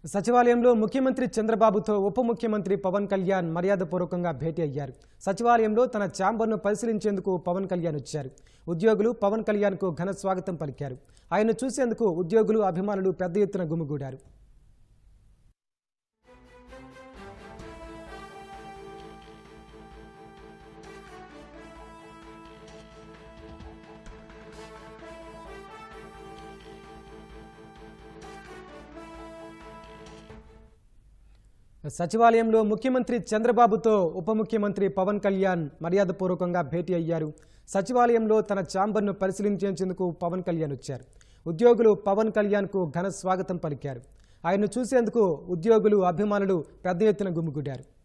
సచివాలయంలో ముఖ్యమంత్రి చంద్రబాబుతో ఉప ముఖ్యమంత్రి పవన్ కళ్యాణ్ మర్యాదపూర్వకంగా భేటీ అయ్యారు సచివాలయంలో తన ఛాంబర్ను పరిశీలించేందుకు పవన్ కళ్యాణ్ వచ్చారు ఉద్యోగులు పవన్ కళ్యాణ్కు ఘన స్వాగతం పలికారు ఆయన చూసేందుకు ఉద్యోగులు అభిమానులు పెద్ద ఎత్తున గుమిగూడారు సచివాలయంలో ముఖ్యమంత్రి చంద్రబాబుతో ఉప ముఖ్యమంత్రి పవన్ కళ్యాణ్ మర్యాదపూర్వకంగా భేటీ అయ్యారు సచివాలయంలో తన ఛాంబర్ను పరిశీలించేందుకు పవన్ కళ్యాణ్ వచ్చారు ఉద్యోగులు పవన్ కళ్యాణ్కు ఘన స్వాగతం పలికారు ఆయన్ను చూసేందుకు ఉద్యోగులు అభిమానులు పెద్ద ఎత్తున గుమిగూడారు